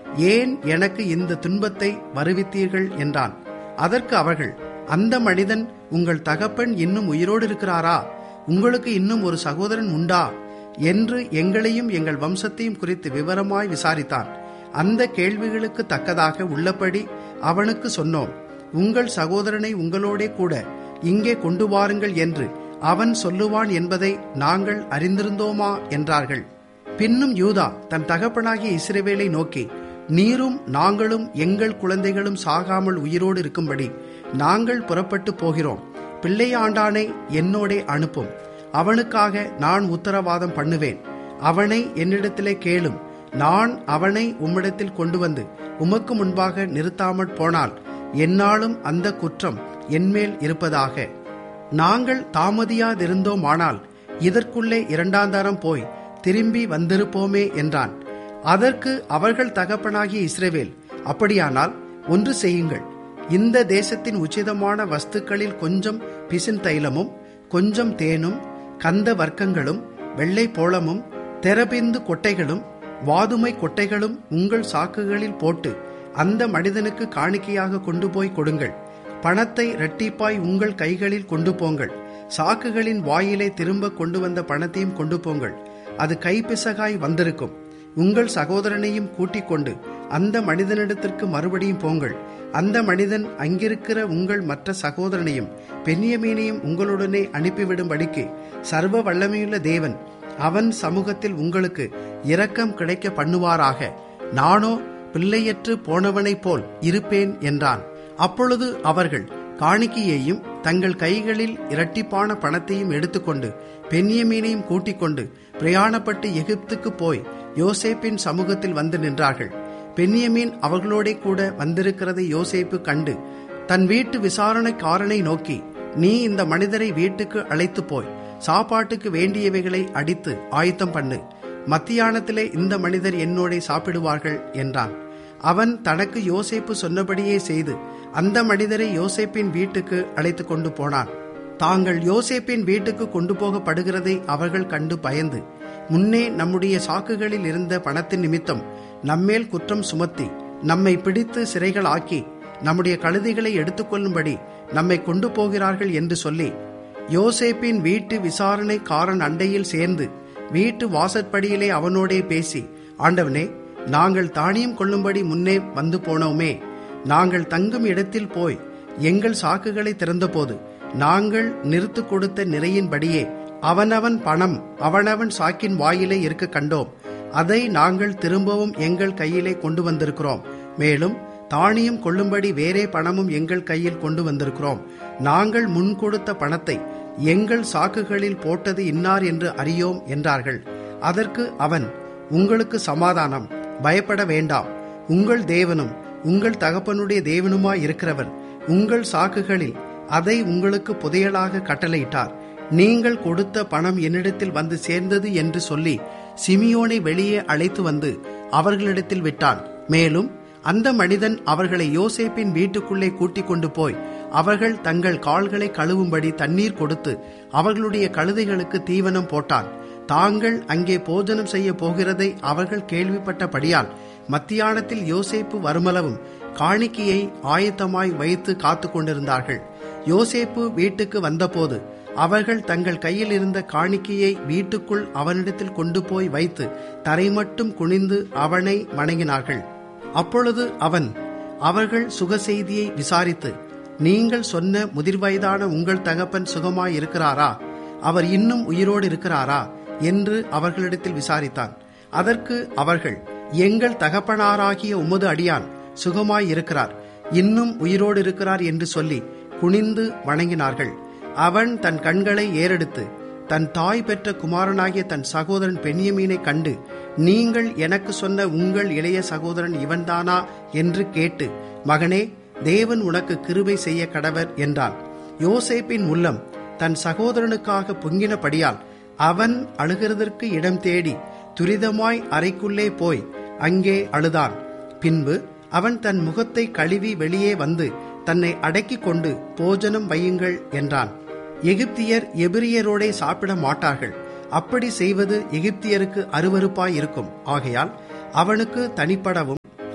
ஏன் எனக்கு இந்த துன்பத்தை வருவித்தீர்கள் என்றான் அதற்கு அவர்கள் அந்த மனிதன் உங்கள் தகப்பன் இன்னும் உயிரோடு இருக்கிறாரா உங்களுக்கு இன்னும் ஒரு சகோதரன் உண்டா என்று எங்களையும் எங்கள் வம்சத்தையும் குறித்து விவரமாய் விசாரித்தான் அந்த கேள்விகளுக்கு தக்கதாக உள்ளபடி அவனுக்கு சொன்னோம் உங்கள் சகோதரனை உங்களோடே கூட இங்கே கொண்டு வாருங்கள் என்று அவன் சொல்லுவான் என்பதை நாங்கள் அறிந்திருந்தோமா என்றார்கள் பின்னும் யூதா தன் தகப்பனாகிய இஸ்ரவேலை நோக்கி நீரும் நாங்களும் எங்கள் குழந்தைகளும் சாகாமல் உயிரோடு இருக்கும்படி நாங்கள் புறப்பட்டு போகிறோம் பிள்ளையாண்டானை என்னோடே அனுப்பும் அவனுக்காக நான் உத்தரவாதம் பண்ணுவேன் அவனை என்னிடத்திலே கேளும் நான் அவனை உம்மிடத்தில் கொண்டு வந்து உமக்கு முன்பாக நிறுத்தாமற் போனால் என்னாலும் அந்த குற்றம் என்மேல் இருப்பதாக நாங்கள் தாமதியாதிருந்தோமானால் இதற்குள்ளே இரண்டாந்தாரம் போய் திரும்பி வந்திருப்போமே என்றான் அதற்கு அவர்கள் தகப்பனாகிய இஸ்ரவேல் அப்படியானால் ஒன்று செய்யுங்கள் இந்த தேசத்தின் உச்சிதமான வஸ்துக்களில் கொஞ்சம் பிசின் தைலமும் கொஞ்சம் தேனும் கந்த வர்க்கங்களும் வெள்ளை போளமும் தெரபிந்து கொட்டைகளும் வாதுமை கொட்டைகளும் உங்கள் சாக்குகளில் போட்டு அந்த மனிதனுக்கு காணிக்கையாக கொண்டு போய் கொடுங்கள் பணத்தை இரட்டிப்பாய் உங்கள் கைகளில் கொண்டு போங்கள் சாக்குகளின் வாயிலை திரும்ப கொண்டு வந்த பணத்தையும் கொண்டு போங்கள் அது கைப்பிசகாய் வந்திருக்கும் உங்கள் சகோதரனையும் கூட்டிக் கொண்டு அந்த மனிதனிடத்திற்கு மறுபடியும் போங்கள் அந்த மனிதன் அங்கிருக்கிற உங்கள் மற்ற சகோதரனையும் பெண்ணியமீனையும் உங்களுடனே அனுப்பிவிடும்படிக்கு சர்வ வல்லமையுள்ள தேவன் அவன் சமூகத்தில் உங்களுக்கு இரக்கம் கிடைக்க பண்ணுவாராக நானோ பிள்ளையற்று போனவனைப் போல் இருப்பேன் என்றான் அப்பொழுது அவர்கள் காணிக்கையையும் தங்கள் கைகளில் இரட்டிப்பான பணத்தையும் எடுத்துக்கொண்டு பெண்ணியமீனையும் கூட்டிக் கொண்டு பிரயாணப்பட்டு எகிப்துக்கு போய் யோசேப்பின் சமூகத்தில் வந்து நின்றார்கள் பெண்ணியமீன் அவர்களோடே கூட வந்திருக்கிறதை யோசேப்பு கண்டு தன் வீட்டு விசாரணைக்காரனை நோக்கி நீ இந்த மனிதரை வீட்டுக்கு அழைத்து போய் சாப்பாட்டுக்கு வேண்டியவைகளை அடித்து ஆயத்தம் பண்ணு மத்தியானத்திலே இந்த மனிதர் என்னோட சாப்பிடுவார்கள் என்றான் அவன் தனக்கு யோசேப்பு சொன்னபடியே செய்து அந்த மனிதரை யோசேப்பின் வீட்டுக்கு அழைத்து கொண்டு போனான் தாங்கள் யோசேப்பின் வீட்டுக்கு கொண்டு போகப்படுகிறதை அவர்கள் கண்டு பயந்து முன்னே நம்முடைய சாக்குகளில் இருந்த பணத்தின் நிமித்தம் நம்மேல் குற்றம் சுமத்தி நம்மை பிடித்து சிறைகள் ஆக்கி நம்முடைய கழுதைகளை எடுத்துக்கொள்ளும்படி நம்மை கொண்டு போகிறார்கள் என்று சொல்லி யோசேப்பின் வீட்டு விசாரணைக்காரன் அண்டையில் சேர்ந்து வீட்டு வாசற்படியிலே அவனோடே பேசி ஆண்டவனே நாங்கள் தானியம் கொள்ளும்படி முன்னே வந்து போனோமே நாங்கள் தங்கும் இடத்தில் போய் எங்கள் சாக்குகளை திறந்தபோது நாங்கள் நிறுத்து கொடுத்த நிறையின்படியே அவனவன் பணம் அவனவன் சாக்கின் வாயிலே இருக்க கண்டோம் அதை நாங்கள் திரும்பவும் எங்கள் கையிலே கொண்டு வந்திருக்கிறோம் மேலும் தானியம் கொள்ளும்படி வேறே பணமும் எங்கள் கையில் கொண்டு வந்திருக்கிறோம் நாங்கள் முன் கொடுத்த பணத்தை எங்கள் சாக்குகளில் போட்டது இன்னார் என்று அறியோம் என்றார்கள் அதற்கு அவன் உங்களுக்கு சமாதானம் பயப்பட வேண்டாம் உங்கள் தேவனும் உங்கள் தகப்பனுடைய தேவனுமாய் இருக்கிறவர் உங்கள் சாக்குகளில் அதை உங்களுக்கு புதையலாக கட்டளையிட்டார் நீங்கள் கொடுத்த பணம் என்னிடத்தில் வந்து சேர்ந்தது என்று சொல்லி சிமியோனை வெளியே அழைத்து வந்து அவர்களிடத்தில் விட்டான் மேலும் அந்த மனிதன் அவர்களை யோசேப்பின் வீட்டுக்குள்ளே கூட்டிக் கொண்டு போய் அவர்கள் தங்கள் கால்களை கழுவும்படி தண்ணீர் கொடுத்து அவர்களுடைய கழுதைகளுக்கு தீவனம் போட்டான் தாங்கள் அங்கே போஜனம் செய்ய போகிறதை அவர்கள் கேள்விப்பட்டபடியால் மத்தியானத்தில் யோசேப்பு வருமளவும் காணிக்கையை ஆயத்தமாய் வைத்து காத்து கொண்டிருந்தார்கள் யோசேப்பு வீட்டுக்கு வந்தபோது அவர்கள் தங்கள் கையில் இருந்த காணிக்கையை வீட்டுக்குள் அவனிடத்தில் கொண்டு போய் வைத்து தரை மட்டும் குனிந்து அவனை வணங்கினார்கள் அப்பொழுது அவன் அவர்கள் சுக செய்தியை விசாரித்து நீங்கள் சொன்ன முதிர்வயதான உங்கள் தகப்பன் சுகமாய் இருக்கிறாரா அவர் இன்னும் உயிரோடு இருக்கிறாரா என்று அவர்களிடத்தில் விசாரித்தான் அதற்கு அவர்கள் எங்கள் தகப்பனாராகிய உமது அடியான் சுகமாய் இருக்கிறார் இன்னும் உயிரோடு இருக்கிறார் என்று சொல்லி குனிந்து வணங்கினார்கள் அவன் தன் கண்களை ஏறெடுத்து தன் தாய் பெற்ற குமாரனாகிய தன் சகோதரன் பெண்ணியமீனை கண்டு நீங்கள் எனக்கு சொன்ன உங்கள் இளைய சகோதரன் இவன்தானா என்று கேட்டு மகனே தேவன் உனக்கு கிருபை செய்ய கடவர் என்றான் யோசேப்பின் உள்ளம் தன் சகோதரனுக்காக பொங்கினபடியால் அவன் அழுகிறதற்கு இடம் தேடி துரிதமாய் அறைக்குள்ளே போய் அங்கே அழுதான் பின்பு அவன் தன் முகத்தை கழுவி வெளியே வந்து தன்னை அடக்கிக் கொண்டு போஜனம் வையுங்கள் என்றான் எகிப்தியர் எபிரியரோடே சாப்பிட மாட்டார்கள் அப்படி செய்வது எகிப்தியருக்கு அருவருப்பாய் இருக்கும் ஆகையால் அவனுக்கு தனிப்படவும்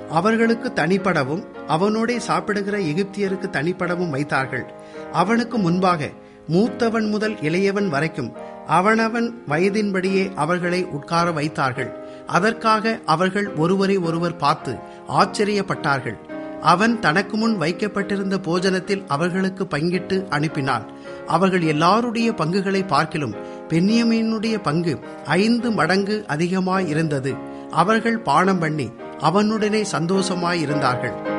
அவர்களுக்கு தனிப்படவும் அவனோடே சாப்பிடுகிற எகிப்தியருக்கு தனிப்படவும் வைத்தார்கள் அவனுக்கு முன்பாக மூத்தவன் முதல் இளையவன் வரைக்கும் அவனவன் வயதின்படியே அவர்களை உட்கார வைத்தார்கள் அதற்காக அவர்கள் ஒருவரை ஒருவர் பார்த்து ஆச்சரியப்பட்டார்கள் அவன் தனக்கு முன் வைக்கப்பட்டிருந்த போஜனத்தில் அவர்களுக்கு பங்கிட்டு அனுப்பினான் அவர்கள் எல்லாருடைய பங்குகளை பார்க்கிலும் பென்னியமீனுடைய பங்கு ஐந்து மடங்கு அதிகமாயிருந்தது அவர்கள் பானம் பண்ணி அவனுடனே சந்தோஷமாயிருந்தார்கள்